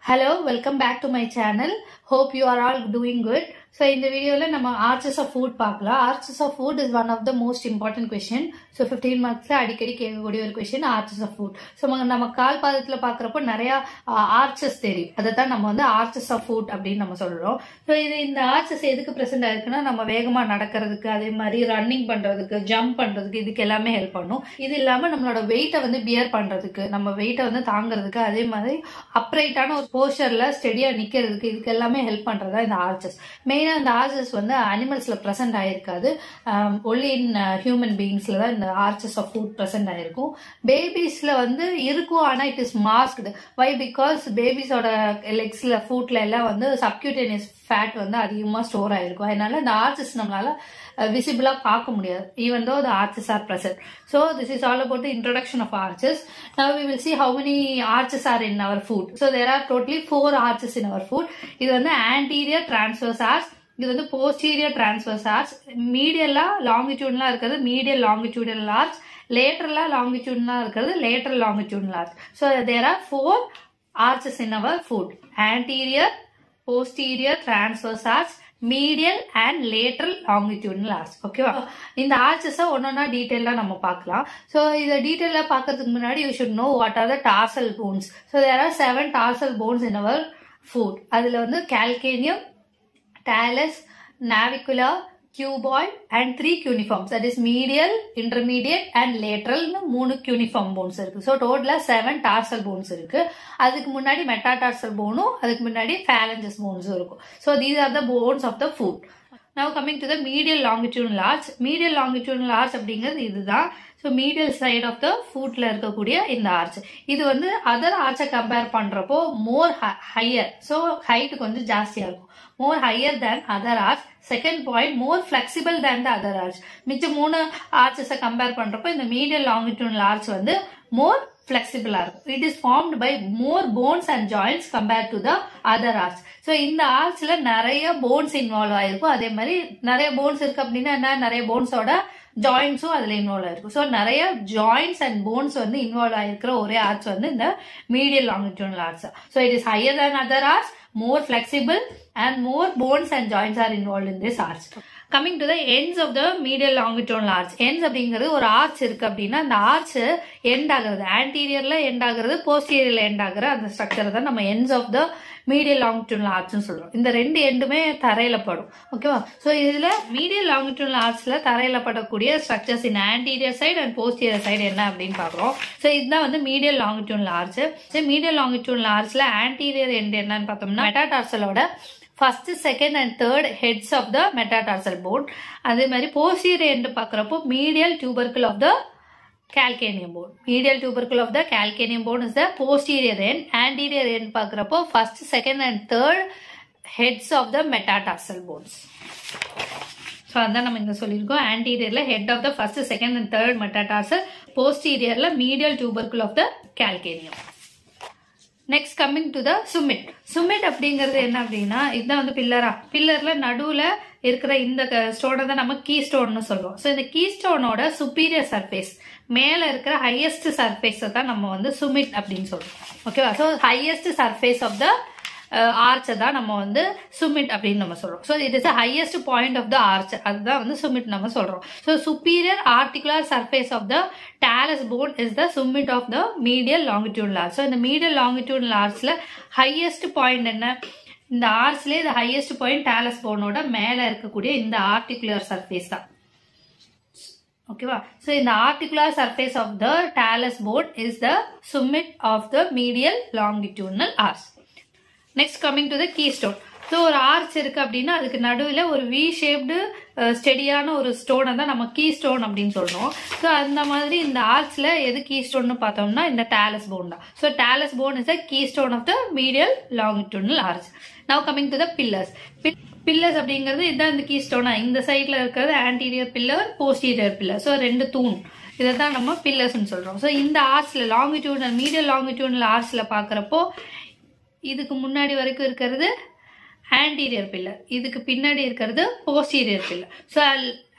Hello welcome back to my channel hope you are all doing good so இந்த வீடியோவில் நம்ம arches of foot பார்க்கலாம் arches of foot is one of the most important question so fifteen மார்க்ஸில் அடிக்கடி கேட்கக்கூடிய ஒரு question arches of foot so நம்ம கால் பாதத்தில் பார்க்குறப்போ நிறையா ஆர்ச்சஸ் தெரியும் அதை தான் நம்ம வந்து ஆர்ச்சஸ் ஆஃப் ஃபுட் அப்படின்னு நம்ம சொல்கிறோம் ஸோ இது இந்த ஆர்ச்சஸ் எதுக்கு ப்ரெசென்ட் ஆயிருக்குன்னா நம்ம வேகமாக நடக்கிறதுக்கு அதே மாதிரி ரன்னிங் பண்ணுறதுக்கு ஜம்ப் பண்ணுறதுக்கு இதுக்கு எல்லாமே ஹெல்ப் பண்ணும் இது இல்லாமல் நம்மளோட வெயிட்டை வந்து பியர் பண்ணுறதுக்கு நம்ம வெயிட்டை வந்து தாங்குறதுக்கு அதே மாதிரி அப்ரைட்டான ஒரு போஸ்டரில் ஸ்டெடியாக நிற்கிறதுக்கு இதுக்கு எல்லாமே ஹெல்ப் பண்ணுறதா இந்த ஆர்ச்சஸ் மெயினாக இந்த ஆர்ச்சஸ் வந்து அனிமல்ஸில் ப்ரெசென்ட் ஆகிருக்காது ஒன்லி இன் ஹியூமன் பீயிங்ஸில் தான் இந்த ஆர்ச்சஸ் ஆஃப் ஃபுட் ப்ரெசென்ட் ஆகிருக்கும் பேபிஸில் வந்து இருக்கும் ஆனால் it is masked by because பேபிஸோட லெக்ஸில் ஃபுட்டில் எல்லாம் வந்து சப்கியூட்டேனியஸ் ஃபேட் வந்து அதிகமாக ஸ்டோர் ஆகிருக்கும் அதனால இந்த ஆர்ச்சஸ் நம்மளால விசிபிளாக பார்க்க முடியாது even though the arches are present so this is all about the introduction of arches now we will see how many arches are in our foot so there are totally four arches in our foot இது வந்து anterior transverse arch இது வந்து posterior transverse arch மீடியலா லாங்கிடியூட்லாம் இருக்கிறது medial longitudinal arch லேட்டரலா லாங்கிடியூட்லாம் இருக்கிறது lateral longitudinal arch so there are four arches in our foot anterior posterior transverse arch medial and lateral longitudinal arch ஓகேவா இந்த ஆர்ச்சஸை ஒன்னொன்னா டீட்டெயிலாக நம்ம பார்க்கலாம் ஸோ இதை டீட்டெயிலாக பார்க்கறதுக்கு முன்னாடி you should know what are the tarsal bones so there are seven tarsal bones in our foot அதில் வந்து calcaneum talus, navicular, cuboid and three cuneiforms that is medial, intermediate and lateral மூணு cuneiform bones இருக்கு so டோட்டலாக seven tarsal bones இருக்கு அதுக்கு முன்னாடி metatarsal போனும் அதுக்கு முன்னாடி phalanges போன்ஸும் இருக்கும் so these are the bones of the foot now coming to the medial longitudinal arch medial longitudinal arch அப்படிங்கிறது இதுதான் so medial side of the ஃபுட்ல இருக்கக்கூடிய இந்த ஆர்ச் இது வந்து அதர் ஆர்ச்சை கம்பேர் பண்றப்போ மோர் ஹையர் ஸோ ஹைட் கொஞ்சம் ஜாஸ்தியா இருக்கும் more higher than other arch second point more flexible than the other arch மிச்சம் மூணு ஆர்ச்சஸை கம்பேர் பண்றப்போ இந்த மீடியல் லாங்கிடியூடல் ஆர்ச் வந்து மோர் ஃபிளெக்சிபிளா இருக்கும் it is formed by more bones and joints compare to the other arch so இந்த ஆர்ச்ல நிறைய போன்ஸ் இன்வால்வ் ஆயிருக்கும் அதே மாதிரி நிறைய போன்ஸ் இருக்கு அப்படின்னா என்ன நிறைய போன்ஸோட ஜாயின்ஸும் அதுல இன்வால்வ் ஆயிருக்கும் ஸோ நிறைய ஜாயின்ஸ் அண்ட் போன்ஸ் வந்து இன்வால்வ் ஆயிருக்கிற ஒரே ஆர்ச் வந்து இந்த medial longitudinal arch so it is higher than other arch more flexible and more bones and joints are involve in this arch coming to the ends of the medial longitudinal arch ends அப்படிங்கிறது ஒரு arch இருக்கு அப்படின்னா அந்த arch end ஆகுறது ஆன்டீரியர்ல end ஆகுறது போஸ்டீரியர்ல end ஆகுற அந்த structure தான் நம்ம ends of the medial longitudinal ஆர்ச்னு சொல்றோம் இந்த ரெண்டு எண்டுமே தரையில படும் ஓகேவா ஸோ இதுல மீடியல் லாங்கிடியூடல் ஆர்ச்ல தரையில படக்கூடிய structures in anterior side and posterior side என்ன அப்படின்னு பாக்குறோம் ஸோ இதுதான் வந்து medial longitudinal arch medial longitudinal ஆர்ச்ல ஆன்டீரியர் எண்ட் என்னன்னு பார்த்தோம்னா மெட்டாடார்சலோட first second and third heads of the metatarsal bone அதே மாதிரி போஸ்டீரியர் எண்ட் பார்க்குறப்போ medial tubercle of the calcaneum bone. Medial tubercle of the calcaneum bone is the posterior end. Anterior end பார்க்குறப்போ first, second and third heads of the metatarsal bones. So அதான் நம்ம இங்கே சொல்லியிருக்கோம் ஆன்டீரியரில் head of the first second and third metatarsal போஸ்டீரியரில் medial tubercle of the calcaneum next coming to the summit summit அப்படிங்கிறது என்ன அப்படின்னா இதுதான் வந்து பில்லரா பில்லர்ல நடுவுல இருக்கிற இந்த ஸ்டோனை தான் நம்ம கீ ஸ்டோன்னு சொல்லுவோம் ஸோ இந்த கீ ஸ்டோனோட சுப்பீரியர் சர்ஃபேஸ் மேல இருக்கிற ஹையஸ்ட் சர்ஃபேஸை தான் நம்ம வந்து சுமிட் அப்படின்னு சொல்றோம் ஓகேவா so highest surface of the ஆர்ச்சை தான் நம்ம வந்து சுமிட் அப்படின்னு நம்ம சொல்றோம் so it is the highest point of the arch அதுதான் வந்து சுமிட் நம்ம சொல்றோம் so superior articular surface of the talus bone is the summit of the medial longitudinal arch so இந்த மீடியல் லாங்கிடியூடல் ஆர்ச்ல ஹையஸ்ட் பாயிண்ட் என்ன இந்த ஆர்ச்லேயே இந்த highest point Dallas போனோட மேலே இருக்கக்கூடிய இந்த ஆர்டிகுலர் சர்ஃபேஸ் தான் ஓகேவா ஸோ இந்த articular surface of the talus bone is the summit of the medial longitudinal arch next coming to the keystone so ஒரு ஆர்ச் இருக்கு அப்படின்னா அதுக்கு நடுவில் ஒரு வி ஷேப்டு ஸ்டெடியான ஒரு ஸ்டோனை தான் நம்ம கீ ஸ்டோன் அப்படின்னு சொல்றோம் ஸோ அந்த மாதிரி இந்த ஆர்ச்ல எது கீ ஸ்டோன் பார்த்தோம்னா இந்த டேலஸ் போன் தான் so talus bone is the keystone of the medial longitudinal arch now coming to the pillars pillars அப்படிங்கிறது இதுதான் இந்த கீ ஸ்டோனா இந்த சைட்ல இருக்கிறது anterior pillar posterior pillar so ரெண்டு தூண் இதை தான் நம்ம பில்லர்ஸ்னு சொல்றோம் ஸோ இந்த ஆர்ச்ல லாங்கிடியூடல் மீடியல் லாங்கிடியூடல் ஆர்ச்ல பாக்குறப்போ இதுக்கு முன்னாடி வரைக்கும் இருக்கிறது ஆன்டீரியர் பில்லர் இதுக்கு பின்னாடி இருக்கிறது posterior pillar so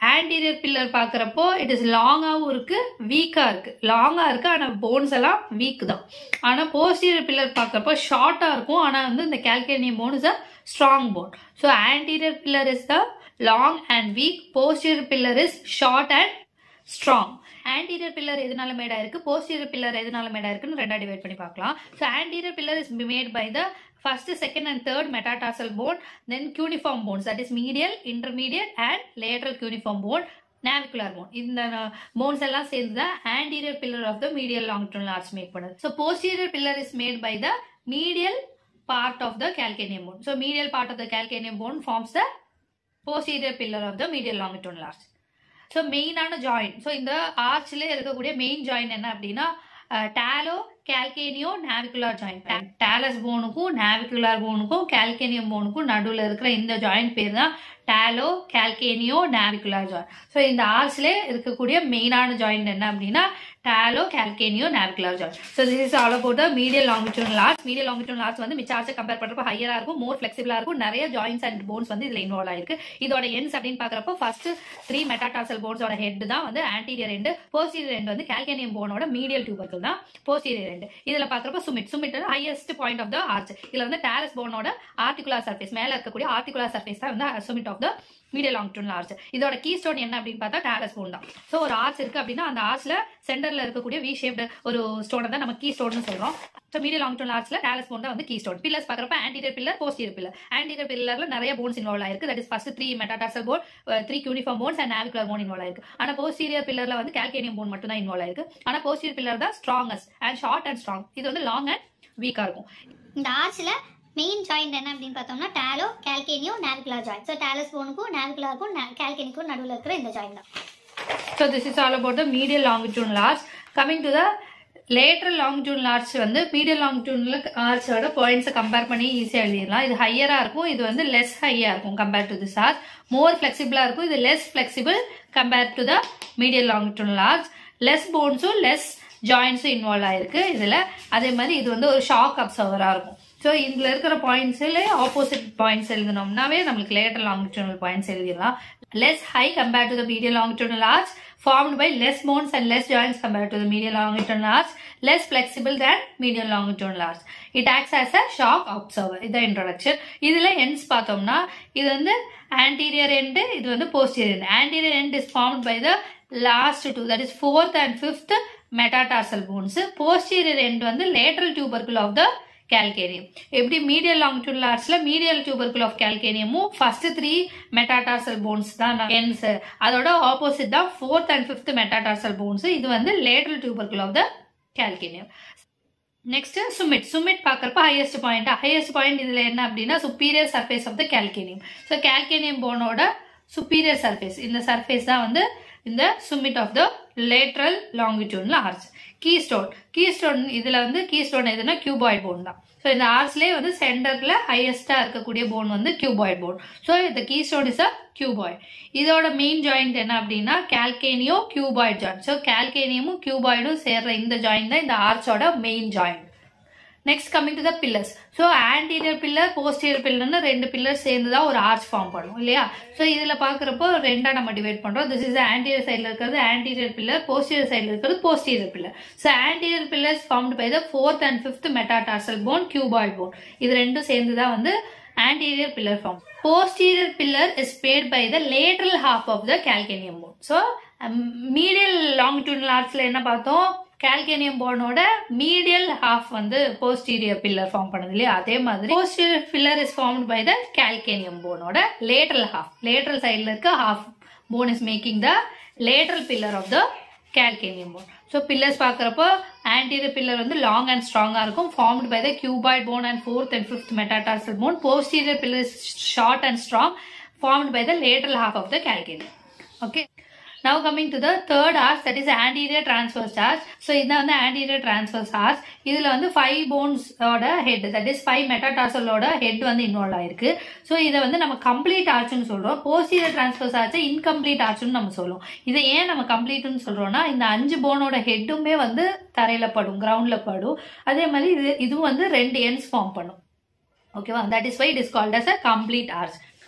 anterior pillar பார்க்குறப்போ இட் இஸ் லாங்காகவும் இருக்கு வீக்காக இருக்கு லாங்காக இருக்கு ஆனால் போன்ஸ் எல்லாம் வீக் தான் ஆனால் போஸ்டீரியர் பில்லர் பார்க்குறப்போ ஷார்ட்டாக இருக்கும் ஆனால் வந்து இந்த calcaneum bone is a strong bone so anterior pillar is the long and weak posterior pillar is short and strong anterior pillar எதனால மேடா இருக்கு போஸ்டீரியர் பில்லர் எதனால மேடா இருக்குன்னு ரெண்டா டிவைட் பண்ணி பார்க்கலாம் so anterior pillar is made by the first second and third metatarsal bone then cuneiform bones that is medial intermediate and lateral cuneiform bone navicular bone இந்த போன்ஸ் எல்லாம் சேர்ந்து தான் anterior pillar of the medial longitudinal arch make பண்ணுது so posterior pillar is made by the medial part of the calcaneum bone. So medial part of the calcaneum bone forms the posterior pillar of the medial longitudinal arch. So மெயினான joint so இந்த ஆர்ச்சில் இருக்கக்கூடிய main joint என்ன அப்படின்னா talo calcaneo navicular joint talus போனுக்கும் navicular போனுக்கும் calcaneum போனுக்கும் நடுவில் இருக்கிற இந்த ஜாயின் பேர் தான் டாலோ கேல்கேனியோ நாவிகுலார் ஜாயின் ஸோ இந்த ஆர்ச்சில் இருக்கக்கூடிய மெயினான ஜாயின் என்ன அப்படின்னா talo calcaneo navicular joint so this is all about medial longitudinal arch medial longitudinal arch வந்து மிச்ச ஆர்ச்சை கம்பேர் பண்ணுறப்போ ஹையராக இருக்கும் மோர் ஃபிளெக்சிபிளாக இருக்கும் நிறைய ஜாயின்ஸ் அண்ட் போன்ஸ் வந்து இதில் இன்வால்வ் ஆயிருக்கு இதோட எண்ட்ஸ் அப்படின்னு பார்க்குறப்போ ஃபர்ஸ்ட் த்ரீ மெட்டாடார்சல் போன்ஸோட ஹெட் தான் வந்து ஆன்டீரியர் எண்டு போஸ்டீரியர் எண்ட் வந்து கேல்கேனியம் போனோட மீடியல் டியூபர்கள் தான் போஸ்டீரியர் எண்டு இதில் பார்க்குறப்போ summit summit highest point of the arch இதில் வந்து டாலஸ் போனோட ஆர்டிகுலர் சர்ஃபேஸ் மேலே இருக்கக்கூடிய ஆர்டிகுலர் சர்ஃபேஸ் தான் வந்து summit of the medial longitudinal arch இதோட கீ ஸ்டோன் என்ன அப்படின்னு பார்த்தா டாலஸ் போன் தான் ஸோ ஒரு ஆர்ச் இருக்கு அப்படின்னா அந்த ஆர்ச்ல சென்டர்ல இருக்கக்கூடிய வி ஷேப்டு ஒரு ஸ்டோனை தான் நம்ம கீ ஸ்டோன் சொல்றோம் ஸோ மீடியல் லாங்கிட்யூனல் ஆர்ச்ல டாலஸ் போன் தான் வந்து கீ ஸ்டோன் பில்லர்ஸ் பார்க்குறப்ப anterior pillar posterior pillar anterior பில்லர்ல நிறைய போன்ஸ் இன்வால்வ் ஆயிருக்கு that is first three metatarsal bone three cuneiform bones and navicular bone involve ஆயிருக்கு ஆனால் போஸ்டீரியர் பில்லர்ல வந்து கேல்கேனியம் போன் மட்டும் தான் இன்வால்வ் ஆயிருக்கு ஆனால் போஸ்டீரியர் பில்லர் தான் strongest and short and strong இது வந்து லாங் அண்ட் வீக்கா இருக்கும் இந்த ஆர்ச்சில் மெயின் ஜாயிண்ட் என்ன அப்படின்னு பார்த்தோம்னா talo calcaneo navicular joint so talus போனுக்கும் நாவிகுலாருக்கும் கேல்கேனிக்கும் நடுவில் இருக்கிற இந்த ஜாயிண்ட் தான் So this is all about the medial longitudinal arch. Coming to the lateral longitudinal arch வந்து medial longitudinal archோட பாயிண்ட்ஸை கம்பேர் பண்ணி ஈஸியாக எழுதிடலாம் இது ஹையராக இருக்கும் இது வந்து லெஸ் ஹையாக இருக்கும் compare to this arch more ஃப்ளெக்சிபிளாக இருக்கும் இது less flexible compare to the medial longitudinal arch less போன்ஸும் லெஸ் ஜாயின்ஸும் இன்வால்வ் ஆயிருக்கு இதில் அதே மாதிரி இது வந்து ஒரு ஷாக் அப்சர்வராக இருக்கும் ஸோ இதில் இருக்கிற பாயிண்ட்ஸில் ஆப்போசிட் பாயிண்ட்ஸ் எழுதினோம்னாவே நம்மளுக்கு லேட்டர் longitudinal பாயிண்ட்ஸ் எழுதிடலாம் less high compare to the medial longitudinal arch formed by less bones and less joints compared to the medial longitudinal arch, less flexible than medial longitudinal arch. It acts as a shock observer. இது introduction. இதுல ends பார்த்தோம்னா இது வந்து anterior end, இது வந்து posterior end. Anterior end is formed by the last two, that is fourth and fifth metatarsal bones. Posterior end வந்து lateral tubercle of the calcaneum. எப்படி medial longitudinal archல medial tubercle of calcaneumமும் first three metatarsal bones தான் ends. அதோட opposite தான் fourth and fifth metatarsal bones. இது வந்து lateral tubercle of the calcaneum. Next summit summit பார்க்குறப்ப highest point highest point இதில் என்ன அப்படின்னா superior surface of the calcaneum so calcaneum போனோட சுப்பீரியர் சர்ஃபேஸ் இந்த சர்ஃபேஸ் தான் வந்து இந்த சுமிட் ஆஃப் த லேட்ரல் லாங்கிடியூட்ல arch keystone keystone இதில் வந்து கீ ஸ்டோன் எதுனா கியூபாய்ட் போன் தான் ஸோ இந்த ஆர்ச்லேயே வந்து சென்டரில் ஹையஸ்டாக இருக்கக்கூடிய போன் வந்து கியூபாய்ட் போன் ஸோ இந்த keystone is a cuboid இதோட மெயின் ஜாயிண்ட் என்ன அப்படின்னா கேல்கேனியோ கியூபாய்ட் ஜாயிண்ட் ஸோ கேல்கேனியமும் கியூபாய்டும் சேர்ற இந்த ஜாயிண்ட் தான் இந்த ஆர்ச்சோட main joint next coming to the pillars so anterior pillar posterior பில்லர்னு ரெண்டு பில்லர் சேர்ந்து தான் ஒரு ஆர்ச் ஃபார்ம் பண்ணும் இல்லையா ஸோ இதில் பார்க்குறப்போ ரெண்டாக நம்ம டிவைட் பண்ணுறோம் திஸ் இஸ் ஆன்டீரியர் சைடில் இருக்கிறது ஆன்டீரியர் பில்லர் போஸ்டீரியர் சைடில் இருக்கிறது posterior pillar so anterior pillars formed by the fourth and fifth metatarsal bone cuboid bone இது ரெண்டும் சேர்ந்து தான் வந்து anterior pillar form. Posterior pillar is paid by the lateral half of the calcaneum bone. So, um, medial longitudinal archல என்ன பார்த்தோம் calcaneum போனோட medial half வந்து posterior pillar form பண்ணுது இல்லையா அதே மாதிரி posterior pillar is formed by the calcaneum போனோட lateral half lateral sideல இருக்க half bone is making the lateral pillar of the calcaneum bone so pillars பார்க்குறப்போ anterior pillar வந்து லாங் அண்ட் ஸ்ட்ராங்காக இருக்கும் formed by the cuboid bone and fourth and fifth metatarsal bone posterior pillar is short and strong formed by the lateral half of the calcaneum okay now coming to the third arch that is anterior transverse arch so இதான் வந்து anterior transverse arch இதுல வந்து five bones ஓட head that is five மெட்டாடார்சலோட head வந்து involve ஆயிருக்கு so இதை வந்து நம்ம கம்ப்ளீட் ஆர்ச்னு சொல்றோம் போஸ்டீரியர் டிரான்ஸ்ஃபர்ஸ் ஆர்ச்சை இன்கம்ப்ளீட் ஆர்ச்னு நம்ம சொல்லுவோம் இதை ஏன் நம்ம கம்ப்ளீட்னு சொல்றோம்னா இந்த அஞ்சு போனோட ஹெட்டுமே வந்து தரையில படும் கிரவுண்ட்ல படும் அதே மாதிரி இது இதுவும் வந்து ரெண்டு எண்ட்ஸ் ஃபார்ம் பண்ணும் ஓகேவா that is why it is called as a complete arch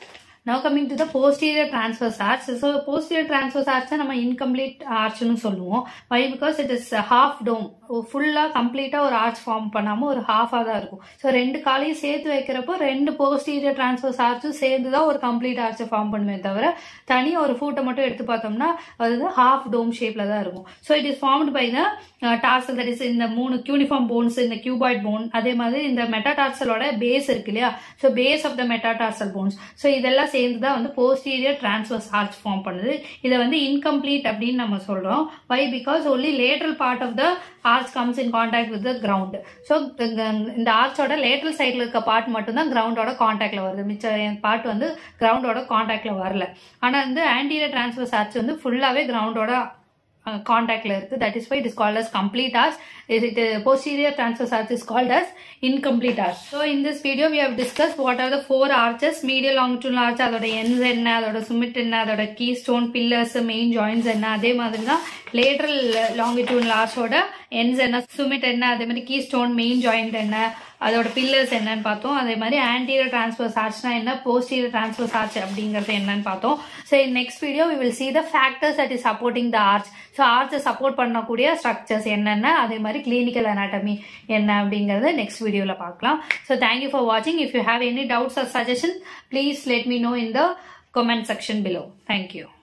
now coming to the posterior transverse arch so posterior transverse arch நம்ம incomplete archனு சொல்லுவோம் why because it is a half dome ஃபுல்லா கம்ப்ளீட்டா ஒரு arch form பண்ணாம ஒரு ஹாஃபா தான் இருக்கும் ஸோ ரெண்டு காலையும் சேர்த்து வைக்கிறப்போ ரெண்டு போஸ்டீரியர் டிரான்ஸ்ஃபர்ஸ் ஆர்ச்சும் சேர்ந்து தான் ஒரு கம்ப்ளீட் ஆர்ச்சை ஃபார்ம் பண்ணுமே தவிர தனி ஒரு ஃபூட்டை மட்டும் எடுத்து பார்த்தோம்னா அது ஹாஃப் டோம் ஷேப்ல தான் இருக்கும் so it is formed by the tarsal that is இந்த மூணு கியூனிஃபார்ம் போன்ஸ் இந்த கியூபாய்ட் போன் அதே மாதிரி இந்த மெட்டாடார்சலோட பேஸ் இருக்கு இல்லையா so base of the metatarsal bones so இதெல்லாம் சேர்ந்து தான் வந்து போஸ்டீரியர் டிரான்ஸ்வர்ஸ் ஆர்ச் ஃபார்ம் பண்ணுது இதை வந்து இன்கம்ப்ளீட் அப்படின்னு நம்ம சொல்றோம் why because only lateral part of the arch comes in contact with the ground so இந்த ஆர்ச்சோட லேட்டரல் சைடில் இருக்க பார்ட் மட்டும்தான் கிரவுண்டோட கான்டாக்ட்ல வருது மிச்ச பார்ட் வந்து கிரவுண்டோட கான்டாக்ட்ல வரல ஆனால் வந்து ஆன்டீரியர் டிரான்ஸ்வர்ஸ் ஆர்ச் வந்து ஃபுல்லாகவே கிரவுண்டோட கான்டாக்ட்ல இருக்கு that is why it is called as complete arch is it uh, posterior transverse arch is called as incomplete arch so in this video we have discussed what are the four arches medial longitudinal arch அதோட ends என்ன அதோட summit என்ன அதோட keystone pillars main joints என்ன அதே மாதிரி தான் lateral longitudinal ஆர்ச்சோட ends என்ன சுமிட் என்ன அதே மாதிரி கீ ஸ்டோன் மெயின் ஜாயிண்ட் என்ன அதோட பில்லர்ஸ் என்னன்னு பார்த்தோம் அதே மாதிரி ஆன்டீரியர் டிரான்ஸ்ஃபர்ஸ் ஆர்ச்னா என்ன போஸ்டீரியர் டிரான்ஸ்ஃபர்ஸ் ஆர்ச் அப்படிங்கிறது என்னன்னு பார்த்தோம் so in next video we will see the factors that is supporting the arch so ஆர்ச்சை சப்போர்ட் பண்ணக்கூடிய ஸ்ட்ரக்சர்ஸ் என்னென்ன அதே மாதிரி கிளினிக்கல் அனாட்டமி என்ன அப்படிங்கறத நெக்ஸ்ட் வீடியோவில் பார்க்கலாம் ஸோ தேங்க்யூ ஃபார் வாட்சிங் if you have any doubts or suggestion please let me know in the comment section below. Thank you.